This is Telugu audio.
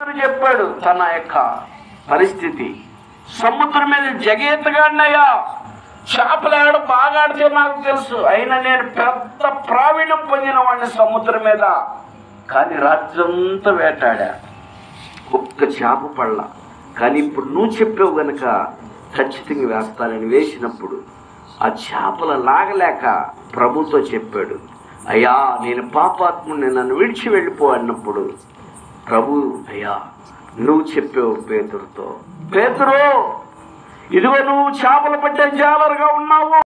అని చెప్పాడు తన యొక్క పరిస్థితి సముద్రం మీద జగేతగాడినయ్యా చేపలు ఆడ బాగా ఆడితే నాకు తెలుసు అయినా నేను పెద్ద ప్రావీణ్యం పొందిన వాడిని సముద్రం మీద కానీ రాత్రంతా వేటాడా ఒక్క చేప పళ్ళ కానీ ఇప్పుడు నువ్వు చెప్పావు గనక ఖచ్చితంగా వేస్తానని వేసినప్పుడు ఆ చేపల లాగలేక ప్రభుతో చెప్పాడు అయ్యా నేను పాపాత్ముని నన్ను విడిచి వెళ్ళిపో అన్నప్పుడు ప్రభు అయ్యా నువ్వు చెప్పావు పేతురుతో పేతురు ఇదిగో నువ్వు చేపలు పట్టే జాలరుగా ఉన్నావు